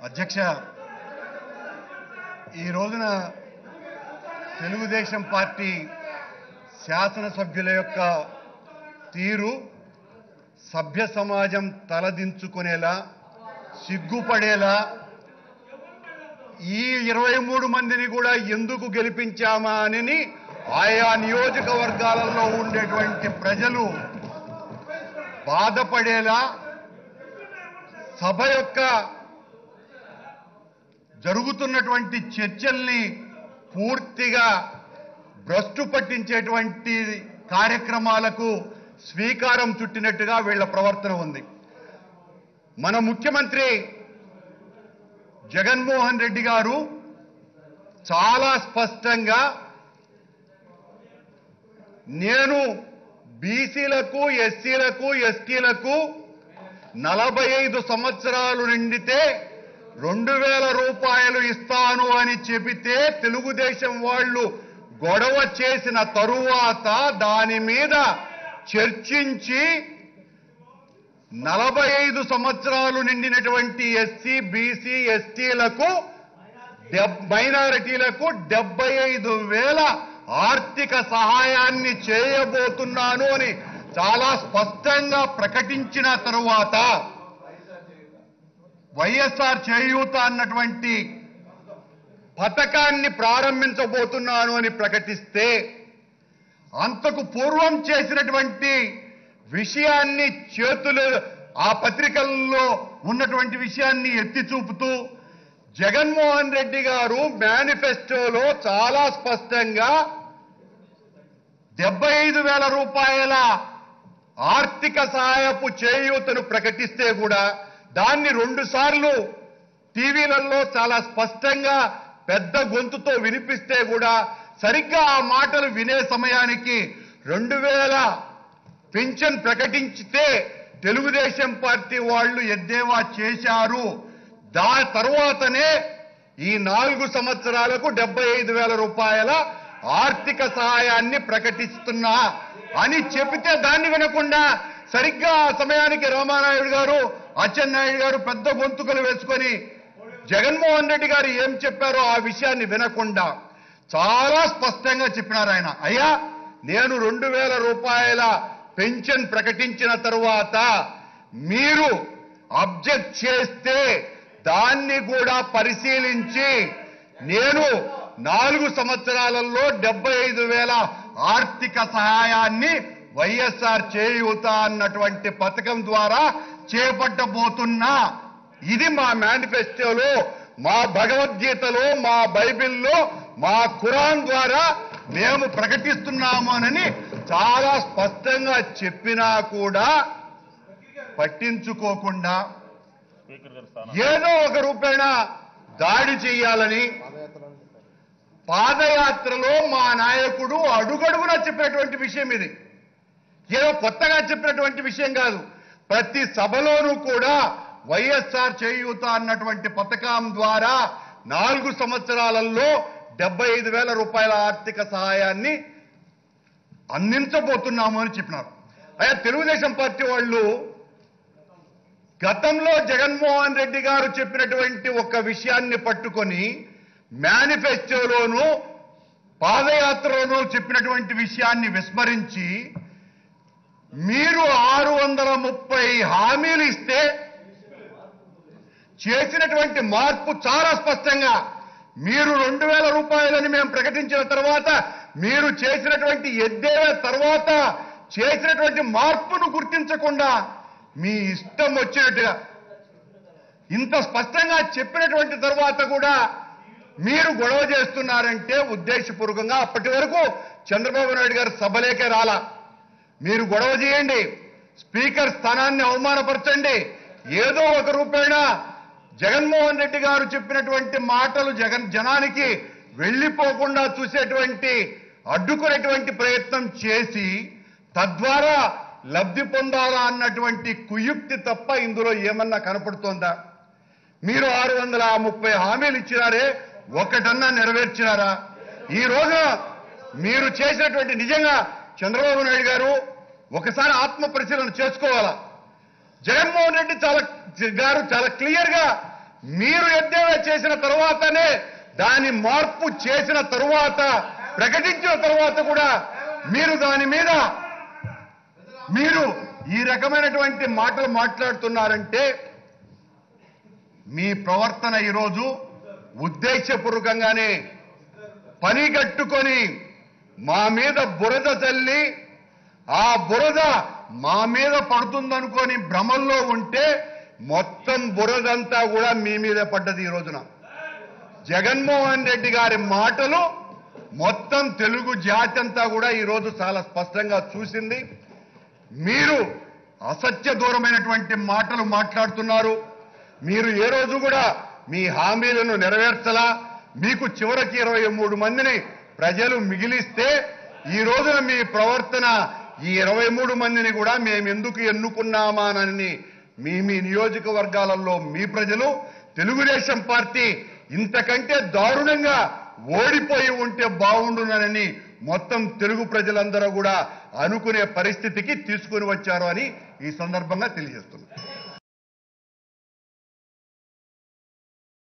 అధ్యక్ష ఈ రోజున తెలుగుదేశం పార్టీ శాసనసభ్యుల యొక్క తీరు సభ్య సమాజం తలదించుకునేలా సిగ్గుపడేలా ఈ ఇరవై మూడు మందిని కూడా ఎందుకు గెలిపించామా అని ఆయా నియోజకవర్గాలలో ఉండేటువంటి ప్రజలు బాధపడేలా సభ యొక్క జరుగుతున్నటువంటి చర్చల్ని పూర్తిగా భ్రష్టు పట్టించేటువంటి కార్యక్రమాలకు స్వీకారం చుట్టినట్టుగా వీళ్ళ ప్రవర్తన ఉంది మన ముఖ్యమంత్రి జగన్మోహన్ రెడ్డి గారు చాలా స్పష్టంగా నేను బీసీలకు ఎస్సీలకు ఎస్టీలకు నలభై ఐదు సంవత్సరాలు నిండితే రెండు వేల రూపాయలు ఇస్తాను అని చెబితే తెలుగుదేశం వాళ్ళు గొడవ చేసిన తరువాత దాని మీద చర్చించి నలభై ఐదు సంవత్సరాలు నిండినటువంటి ఎస్సీ బీసీ ఎస్టీలకు మైనారిటీలకు డెబ్బై ఐదు వేల ఆర్థిక సహాయాన్ని చేయబోతున్నాను అని చాలా స్పష్టంగా ప్రకటించిన తరువాత వైఎస్ఆర్ చేయూత అన్నటువంటి పథకాన్ని ప్రారంభించబోతున్నాను అని ప్రకటిస్తే అంతకు పూర్వం చేసినటువంటి విషయాన్ని చేతులు ఆ పత్రికల్లో ఉన్నటువంటి విషయాన్ని ఎత్తి చూపుతూ జగన్మోహన్ రెడ్డి గారు మేనిఫెస్టోలో చాలా స్పష్టంగా డెబ్బై ఐదు వేల రూపాయల ఆర్థిక సహాయపు చేయూతను ప్రకటిస్తే కూడా దాన్ని రెండు సార్లు టీవీలలో చాలా స్పష్టంగా పెద్ద గొంతుతో వినిపిస్తే కూడా సరిగ్గా ఆ మాటలు వినే సమయానికి రెండు వేల పింఛన్ ప్రకటించితే తెలుగుదేశం పార్టీ వాళ్ళు ఎద్దేవా చేశారు దా తర్వాతనే ఈ నాలుగు సంవత్సరాలకు డెబ్బై ఐదు వేల రూపాయల ఆర్థిక సహాయాన్ని ప్రకటిస్తున్నా అని చెబితే దాన్ని వినకుండా సరిగ్గా ఆ సమయానికి రామానాయుడు గారు అచ్చెన్నాయుడు గారు పెద్ద గొంతుకలు వేసుకొని జగన్మోహన్ రెడ్డి గారు ఏం చెప్పారో ఆ విషయాన్ని వినకుండా చాలా స్పష్టంగా చెప్పినారు ఆయన అయ్యా నేను రెండు వేల రూపాయల పెన్షన్ ప్రకటించిన తరువాత మీరు అబ్జెక్ట్ చేస్తే దాన్ని కూడా పరిశీలించి నేను నాలుగు సంవత్సరాలలో డెబ్బై ఐదు వేల ఆర్థిక సహాయాన్ని వైఎస్ఆర్ చేయూత అన్నటువంటి పథకం ద్వారా చేపట్టబోతున్నా ఇది మా మేనిఫెస్టోలో మా భగవద్గీతలో మా బైబిల్లో మా ఖురాన్ ద్వారా మేము ప్రకటిస్తున్నామోనని చాలా స్పష్టంగా చెప్పినా కూడా పట్టించుకోకుండా ఏదో ఒక రూపేణ దాడి చేయాలని పాదయాత్రలో మా నాయకుడు అడుగడుగునా చెప్పినటువంటి విషయం ఇది ఏదో కొత్తగా చెప్పినటువంటి విషయం కాదు ప్రతి సభలోనూ కూడా వైఎస్ఆర్ చేయూత అన్నటువంటి పథకం ద్వారా నాలుగు సంవత్సరాలలో డెబ్బై ఐదు వేల రూపాయల ఆర్థిక సహాయాన్ని అందించబోతున్నాము అని చెప్పినారు అయ్యా తెలుగుదేశం పార్టీ వాళ్ళు గతంలో జగన్మోహన్ రెడ్డి గారు చెప్పినటువంటి ఒక విషయాన్ని పట్టుకొని మేనిఫెస్టోలోను పాదయాత్రలోనూ చెప్పినటువంటి విషయాన్ని విస్మరించి మీరు ఆరు వందల ముప్పై హామీలు ఇస్తే చేసినటువంటి మార్పు చాలా స్పష్టంగా మీరు రెండు వేల రూపాయలని మేము ప్రకటించిన తర్వాత మీరు చేసినటువంటి ఎద్దేవే తర్వాత చేసినటువంటి మార్పును గుర్తించకుండా మీ ఇష్టం వచ్చినట్టుగా ఇంత స్పష్టంగా చెప్పినటువంటి తర్వాత కూడా మీరు గొడవ చేస్తున్నారంటే ఉద్దేశపూర్వకంగా అప్పటి వరకు చంద్రబాబు నాయుడు గారు సభలేకే రాలా మీరు గొడవ చేయండి స్పీకర్ స్థానాన్ని అవమానపరచండి ఏదో ఒక రూపేణ జగన్మోహన్ రెడ్డి గారు చెప్పినటువంటి మాటలు జగన్ జనానికి వెళ్ళిపోకుండా చూసేటువంటి అడ్డుకునేటువంటి ప్రయత్నం చేసి తద్వారా లబ్ధి పొందాలా అన్నటువంటి కుయుక్తి తప్ప ఇందులో ఏమన్నా కనపడుతోందా మీరు ఆరు వందల ముప్పై హామీలు ఇచ్చినారే ఒకటన్నా నెరవేర్చినారా ఈ రోజు మీరు చేసినటువంటి నిజంగా చంద్రబాబు నాయుడు గారు ఒకసారి ఆత్మ పరిశీలన చేసుకోవాలా జగన్మోహన్ రెడ్డి చాలా గారు చాలా క్లియర్ గా మీరు ఎద్దేవా చేసిన తర్వాతనే దాని మార్పు చేసిన తరువాత ప్రకటించిన తరువాత కూడా మీరు దాని మీద మీరు ఈ రకమైనటువంటి మాటలు మాట్లాడుతున్నారంటే మీ ప్రవర్తన ఈరోజు ఉద్దేశపూర్వకంగానే పనిగట్టుకొని మా మీద బురద చల్లి ఆ బురద మా మీద పడుతుందనుకొని భ్రమల్లో ఉంటే మొత్తం బురదంతా కూడా మీ మీదే పడ్డది ఈ రోజున జగన్మోహన్ రెడ్డి గారి మాటలు మొత్తం తెలుగు జాతి అంతా కూడా ఈరోజు చాలా స్పష్టంగా చూసింది మీరు అసత్య దూరమైనటువంటి మాటలు మాట్లాడుతున్నారు మీరు ఏ రోజు కూడా మీ హామీలను నెరవేర్చలా మీకు చివరికి ఇరవై మూడు మందిని ప్రజలు మిగిలిస్తే ఈ రోజున మీ ప్రవర్తన ఈ ఇరవై మూడు మందిని కూడా మేము ఎందుకు ఎన్నుకున్నామానని మీ మీ నియోజకవర్గాలలో మీ ప్రజలు తెలుగుదేశం పార్టీ ఇంతకంటే దారుణంగా ఓడిపోయి ఉంటే బాగుండునని మొత్తం తెలుగు ప్రజలందరూ కూడా అనుకునే పరిస్థితికి తీసుకుని వచ్చారు అని ఈ సందర్భంగా తెలియజేస్తున్నారు